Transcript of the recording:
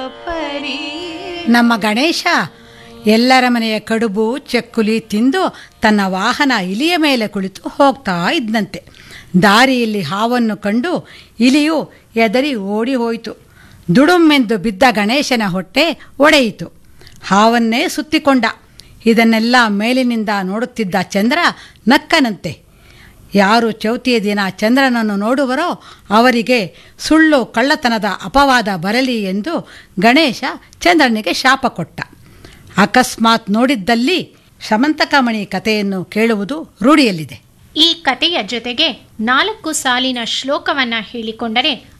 ನಮ್ಮ ಗಣೇಶ ಎಲ್ಲರ ಮನೆಯ ಕಡುಬು ಚಕ್ಕುಲಿ ತಿಂದು ತನ್ನ ವಾಹನ ಇಲಿಯ ಮೇಲೆ ಕುಳಿತು ಹೋಗ್ತಾ ಇದ್ದಂತೆ ದಾರಿಯಲ್ಲಿ ಹಾವನ್ನು ಕಂಡು ಇಲಿಯು ಎದರಿ ಓಡಿ ಹೋಯಿತು ದುಡುಮೆಂದು ಬಿದ್ದ ಗಣೇಶನ ಹೊಟ್ಟೆ ಒಡೆಯಿತು ಹಾವನ್ನೇ ಸುತ್ತಿಕೊಂಡ ಇದನ್ನೆಲ್ಲ ಮೇಲಿನಿಂದ ನೋಡುತ್ತಿದ್ದ ಚಂದ್ರ ನಕ್ಕನಂತೆ ಯಾರು ಚೌತಿಯ ದಿನ ಚಂದ್ರನನ್ನು ನೋಡುವರೋ ಅವರಿಗೆ ಸುಳ್ಳು ಕಳ್ಳತನದ ಅಪವಾದ ಬರಲಿ ಎಂದು ಗಣೇಶ ಚಂದ್ರನಿಗೆ ಶಾಪ ಕೊಟ್ಟ ಅಕಸ್ಮಾತ್ ನೋಡಿದ್ದಲ್ಲಿ ಶಮಂತಕಮಣಿ ಕಥೆಯನ್ನು ಕೇಳುವುದು ರೂಢಿಯಲ್ಲಿದೆ ಈ ಕಥೆಯ ಜೊತೆಗೆ ನಾಲ್ಕು ಸಾಲಿನ ಶ್ಲೋಕವನ್ನ ಹೇಳಿಕೊಂಡರೆ